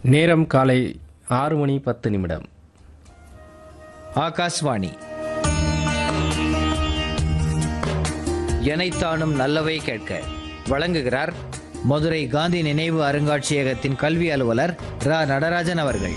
நேரம் காலை ஆறு மணி பத்து நிமிடம் ஆகாஷ்வாணி எனைத்தானும் நல்லவை கேட்க வழங்குகிறார் மதுரை காந்தி நினைவு அருங்காட்சியகத்தின் கல்வி அலுவலர் ரா நடராஜன் அவர்கள்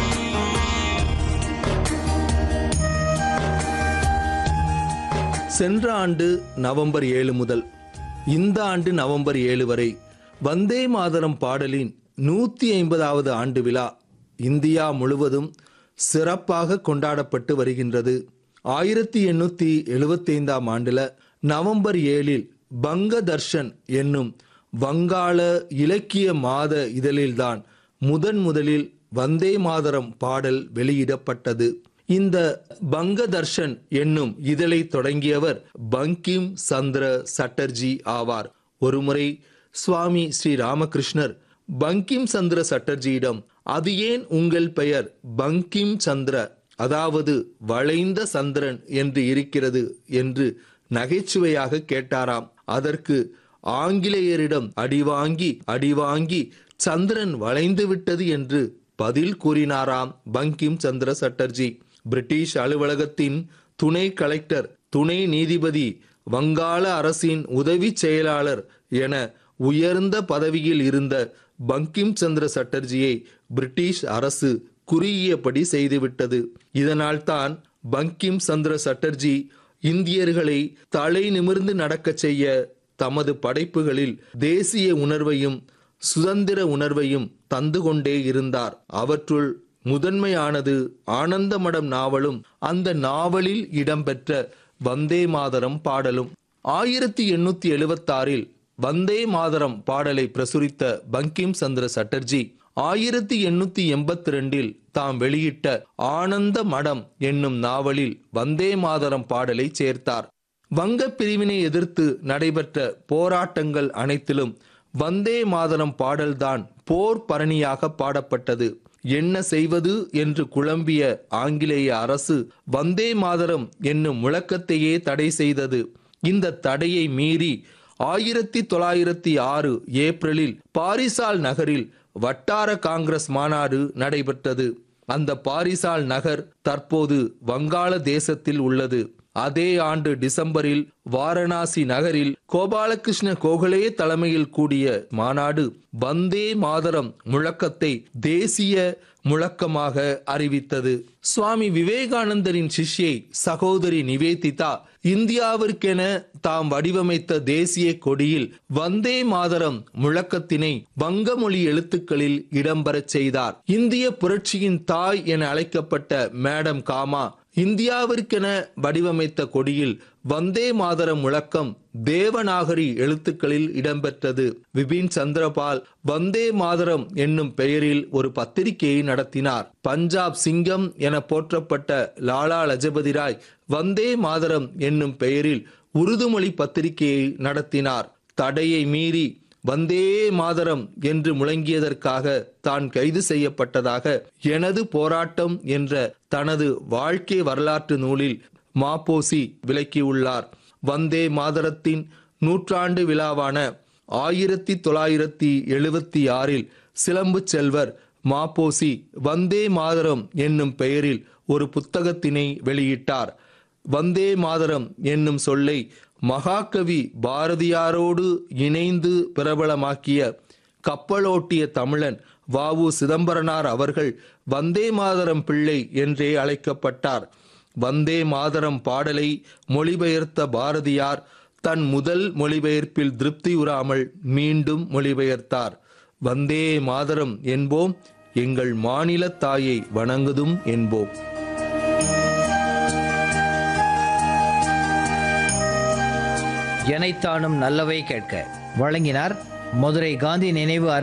சென்ற ஆண்டு நவம்பர் ஏழு முதல் இந்த ஆண்டு நவம்பர் ஏழு வரை வந்தே மாதரம் பாடலின் நூற்றி ஐம்பதாவது ஆண்டு விழா இந்தியா முழுவதும் சிறப்பாக கொண்டாடப்பட்டு வருகின்றது ஆயிரத்தி எண்ணூற்றி எழுபத்தைந்தாம் ஆண்டில் நவம்பர் ஏழில் பங்க தர்ஷன் என்னும் வங்காள இலக்கிய மாத இதழில்தான் முதன் முதலில் வந்தே மாதரம் பாடல் வெளியிடப்பட்டது இந்த பங்க தர்ஷன் என்னும் இதழை தொடங்கியவர் பங்கிம் சந்திர சட்டர்ஜி ஆவார் ஒருமுறை சுவாமி ஸ்ரீ ராமகிருஷ்ணர் பங்கிம் சந்திர சட்டர்ஜியிடம் அது ஏன் உங்கள் பெயர் பங்கிம் சந்திர அதாவது வளைந்த சந்திரன் என்று இருக்கிறது என்று நகைச்சுவையாக கேட்டாராம் அதற்கு ஆங்கிலேயரிடம் அடிவாங்கி அடிவாங்கி சந்திரன் வளைந்து விட்டது என்று பதில் கூறினாராம் பங்கிம் சந்திர சட்டர்ஜி பிரிட்டிஷ் அலுவலகத்தின் துணை கலெக்டர் துணை நீதிபதி வங்காள அரசின் உதவி செயலாளர் என உயர்ந்த பதவியில் இருந்த பங்கிம் சந்திர சட்டர்ஜியை பிரிட்டிஷ் அரசு குறுகியபடி செய்துவிட்டது இதனால்தான் பங்கிம் சந்திர சட்டர்ஜி இந்தியர்களை தலை நிமிர்ந்து நடக்கச் செய்ய தமது படைப்புகளில் தேசிய உணர்வையும் சுதந்திர உணர்வையும் தந்து கொண்டே இருந்தார் அவற்றுள் முதன்மையானது ஆனந்தமடம் நாவலும் அந்த நாவலில் இடம்பெற்ற வந்தே மாதரம் பாடலும் ஆயிரத்தி எண்ணூத்தி எழுவத்தாறில் வந்தே மாதரம் பாடலை பிரசுரித்த பங்கிம் சந்திர சட்டர்ஜி ஆயிரத்தி எண்ணூத்தி எண்பத்தி ரெண்டில் தாம் வெளியிட்ட ஆனந்த மடம் என்னும் நாவலில் வந்தே மாதரம் பாடலை சேர்த்தார் வங்க பிரிவினை எதிர்த்து நடைபெற்ற போராட்டங்கள் அனைத்திலும் வந்தே மாதரம் பாடல்தான் போர் பரணியாக பாடப்பட்டது என்ன செய்வது என்று குழம்பிய ஆங்கிலேய அரசு வந்தே மாதரம் என்னும் முழக்கத்தையே தடை செய்தது இந்த தடையை மீறி ஆயிரத்தி தொள்ளாயிரத்தி ஆறு ஏப்ரலில் பாரிசால் நகரில் வட்டார காங்கிரஸ் மாநாடு நடைபெற்றது அந்த பாரிசால் நகர் தற்போது வங்காள தேசத்தில் உள்ளது அதே ஆண்டு டிசம்பரில் வாரணாசி நகரில் கோபாலகிருஷ்ண கோகலே தலைமையில் கூடிய மாநாடு வந்தே மாதரம் முழக்கத்தை தேசிய முழக்கமாக அறிவித்தது சுவாமி விவேகானந்தரின் சிஷ்யை சகோதரி நிவேதிதா இந்தியாவிற்கென தாம் வடிவமைத்த தேசிய கொடியில் வந்தே மாதரம் முழக்கத்தினை வங்க மொழி எழுத்துக்களில் இடம்பெறச் செய்தார் இந்திய புரட்சியின் தாய் என அழைக்கப்பட்ட மேடம் காமா இந்தியாவிற்கென வடிவமைத்த கொடியில் வந்தே மாதரம் முழக்கம் தேவநாகரி எழுத்துக்களில் இடம்பெற்றது விபின் சந்திரபால் வந்தே மாதரம் என்னும் பெயரில் ஒரு பத்திரிகையை நடத்தினார் பஞ்சாப் சிங்கம் என போற்றப்பட்ட லாலா லஜபதி ராய் வந்தே மாதரம் என்னும் பெயரில் உருதுமொழி பத்திரிகையை நடத்தினார் தடையை மீறி வந்தே மாதரம் என்று முழங்கியதற்காக தான் கைது செய்யப்பட்டதாக எனது போராட்டம் என்ற தனது வாழ்க்கை வரலாற்று நூலில் மாப்போசி விளக்கியுள்ளார் வந்தே மாதரத்தின் நூற்றாண்டு விழாவான ஆயிரத்தி தொள்ளாயிரத்தி எழுபத்தி ஆறில் சிலம்பு செல்வர் மாப்போசி வந்தே மாதரம் என்னும் பெயரில் ஒரு புத்தகத்தினை வெளியிட்டார் வந்தே மாதரம் என்னும் சொல்லை மகாகவி பாரதியாரோடு இணைந்து பிரபலமாக்கிய கப்பலோட்டிய தமிழன் வாவு சிதம்பரனார் அவர்கள் வந்தே மாதரம் பிள்ளை என்றே அழைக்கப்பட்டார் வந்தே மாதரம் பாடலை மொழிபெயர்த்த பாரதியார் தன் முதல் மொழிபெயர்ப்பில் திருப்தியுறாமல் மீண்டும் மொழிபெயர்த்தார் வந்தே மாதரம் என்போம் எங்கள் மாநில தாயை வணங்குதும் என்போம் எனைத்தானும் நல்லவை கேட்க வழங்கினார் மதுரை காந்தி நினைவு